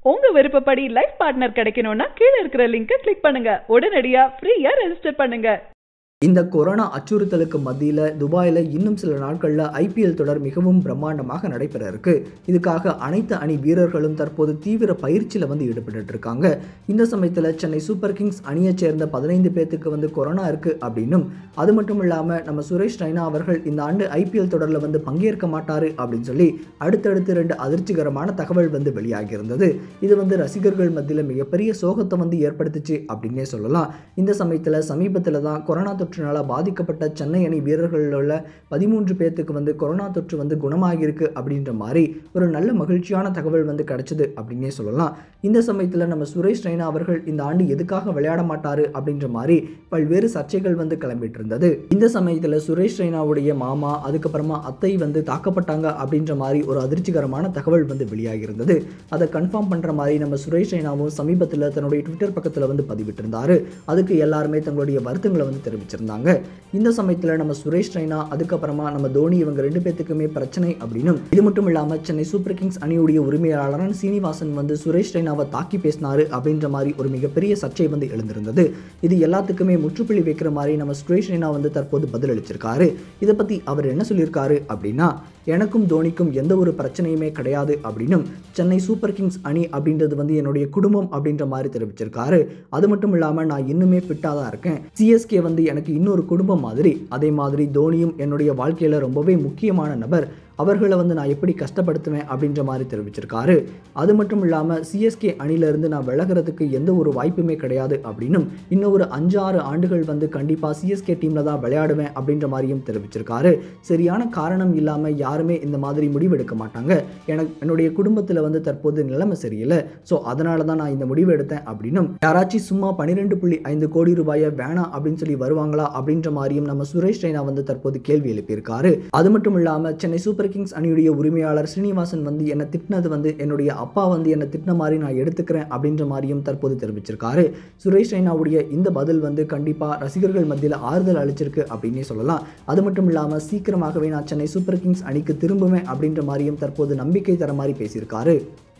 உங்க விருப்பப்படி life partner கிடைக்கணும்னா கீழ இருக்கிற லிங்கை கிளிக் பண்ணுங்க உடனடியா ஃப்ரீயா ரெஜிஸ்டர் பண்ணுங்க இந்த கொரோனா அச்சுறுத்தலுக்கு மத்தியில் துபாயில் இன்னும் சில நாட்களில் ஐபிஎல் தொடர் மிகவும் பிரம்மாண்டமாக நடைபெற இருக்கு இதுக்காக அனைத்து அணி வீரர்களும் தற்போது தீவிர பயிற்சியில் வந்து ஈடுபட்டு இருக்காங்க இந்த சமயத்தில் சென்னை சூப்பர் கிங்ஸ் அணியைச் சேர்ந்த பதினைந்து பேர்த்துக்கு வந்து கொரோனா இருக்கு அப்படின்னும் அது மட்டும் இல்லாமல் நம்ம சுரேஷ் ரெய்னா அவர்கள் இந்த ஆண்டு ஐபிஎல் தொடரில் வந்து பங்கேற்க மாட்டாரு அப்படின்னு சொல்லி அடுத்தடுத்து ரெண்டு அதிர்ச்சிகரமான தகவல் வந்து வெளியாகி இருந்தது இது வந்து ரசிகர்கள் மத்தியில் மிகப்பெரிய சோகத்தை வந்து ஏற்படுத்துச்சு அப்படின்னே சொல்லலாம் இந்த சமயத்தில் சமீபத்தில் தான் கொரோனா தொற்றுனால பாதிக்கப்பட்ட சென்னை அணி வீரர்களில் உள்ள பதிமூன்று பேர்த்துக்கு வந்து கொரோனா தொற்று வந்து குணமாகியிருக்கு அப்படின்ற மாதிரி ஒரு நல்ல மகிழ்ச்சியான தகவல் வந்து கிடைச்சது அப்படின்னே சொல்லலாம் இந்த சமயத்தில் நம்ம சுரேஷ் ரெய்னா அவர்கள் இந்த ஆண்டு எதுக்காக விளையாட மாட்டாரு அப்படின்ற மாதிரி பல்வேறு சர்ச்சைகள் வந்து கிளம்பிட்டு இருந்தது இந்த சமயத்தில் சுரேஷ் ரெய்னாவுடைய மாமா அதுக்கப்புறமா அத்தை வந்து தாக்கப்பட்டாங்க அப்படின்ற மாதிரி ஒரு அதிர்ச்சிகரமான தகவல் வந்து வெளியாகி இருந்தது அதை கன்ஃபார்ம் பண்ணுற மாதிரி நம்ம சுரேஷ் ரெய்னாவும் சமீபத்தில் தன்னுடைய ட்விட்டர் பக்கத்தில் வந்து பதிவிட்டிருந்தாரு அதுக்கு எல்லாருமே தங்களுடைய வருத்தங்களை வந்து தெரிவிச்சிருந்தாங்க இந்த சமயத்தில் நம்ம சுரேஷ் ரெய்னா அதுக்கப்புறமா நம்ம தோனி இவங்க ரெண்டு பேத்துக்குமே பிரச்சனை அப்படின்னும் இது மட்டும் இல்லாமல் சென்னை சூப்பர் கிங்ஸ் அணியுடைய உரிமையாளரான சீனிவாசன் வந்து சுரேஷ் ரெய்னாவை தாக்கி பேசினாரு அப்படின்ற மாதிரி ஒரு மிகப்பெரிய சர்ச்சை வந்து எழுந்திருந்தது இது எல்லாத்துக்குமே முற்றுப்புள்ளி வைக்கிற மாதிரி நம்ம சுரேஷ் ரெய்னா வந்து தற்போது பதிலளிச்சிருக்காரு இதை பற்றி அவர் என்ன சொல்லியிருக்காரு அப்படின்னா எனக்கும் தோனிக்கும் எந்த ஒரு பிரச்சனையுமே கிடையாது அப்படின்னும் சென்னை சூப்பர் கிங்ஸ் அணி அப்படின்றது வந்து என்னுடைய குடும்பம் அப்படின்ற மாதிரி தெரிவிச்சிருக்காரு அது மட்டும் இல்லாமல் நான் இன்னுமே ஃபிட்டாக தான் இருக்கேன் சிஎஸ்கே வந்து எனக்கு இன்னொரு குடும்பம் மாதிரி அதே மாதிரி தோனியும் என்னுடைய வாழ்க்கையில் ரொம்பவே முக்கியமான நபர் அவர்களை வந்து நான் எப்படி கஷ்டப்படுத்துவேன் அப்படின்ற மாதிரி தெரிவிச்சிருக்காரு அது மட்டும் இல்லாமல் சிஎஸ்கே அணியிலிருந்து நான் விலகிறதுக்கு எந்த ஒரு வாய்ப்புமே கிடையாது அப்படின்னும் இன்னும் ஒரு அஞ்சாறு ஆண்டுகள் வந்து கண்டிப்பாக சிஎஸ்கே டீமில் தான் விளையாடுவேன் அப்படின்ற மாதிரியும் தெரிவிச்சிருக்காரு சரியான காரணம் இல்லாமல் யாருமே இந்த மாதிரி முடிவெடுக்க மாட்டாங்க எனக்கு என்னுடைய குடும்பத்தில் வந்து தற்போது நிலைமை சரியில்லை ஸோ அதனால தான் நான் இந்த முடிவு எடுத்தேன் அப்படின்னும் யாராச்சும் சும்மா பன்னிரெண்டு புள்ளி ஐந்து கோடி ரூபாயை வேணாம் அப்படின்னு சொல்லி வருவாங்களா அப்படின்ற மாதிரியும் நம்ம சுரேஷ் ரெய்னா வந்து தற்போது கேள்வி எழுப்பியிருக்காரு அது மட்டும் இல்லாமல் சென்னை சூப்பர் கிங்ஸ் அணியுடைய உரிமையாளர் ஸ்ரீனிவாசன் வந்து என்னை திட்டினது வந்து என்னுடைய அப்பா வந்து என்னை திட்டின மாதிரி நான் எடுத்துக்கிறேன் அப்படின்ற மாதிரியும் தற்போது தெரிவிச்சிருக்காரு சுரேஷ் ரெய்னாவுடைய இந்த பதில் வந்து கண்டிப்பாக ரசிகர்கள் மத்தியில் ஆறுதல் அளிச்சிருக்கு அப்படின்னே சொல்லலாம் அது மட்டும் இல்லாமல் சீக்கிரமாகவே நான் சென்னை சூப்பர் கிங்ஸ் அணிக்கு திரும்புவேன் அப்படின்ற மாதிரியும் தற்போது நம்பிக்கை தர மாதிரி பேசியிருக்காரு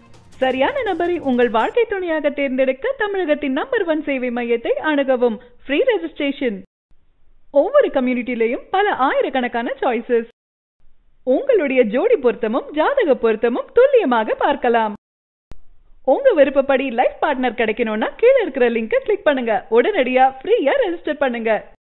சரியான நபரை உங்கள் வாழ்க்கை துணையாக தேர்ந்தெடுக்க தமிழகத்தின் நம்பர் ஒன் சேவை மையத்தை அணுகவும் ஃப்ரீ ரெஜிஸ்ட்ரேஷன் ஒவ்வொரு கம்யூனிட்டிலையும் பல ஆயிரக்கணக்கான சாய்ஸஸ் உங்களுடைய ஜோடி பொருத்தமும் ஜாதக பொருத்தமும் துல்லியமாக பார்க்கலாம் உங்க விருப்பப்படி லைஃப் பார்ட்னர் கிடைக்கணும்னா கீழ இருக்கிற லிங்கை கிளிக் பண்ணுங்க உடனடியா ஃப்ரீயா ரெஜிஸ்டர் பண்ணுங்க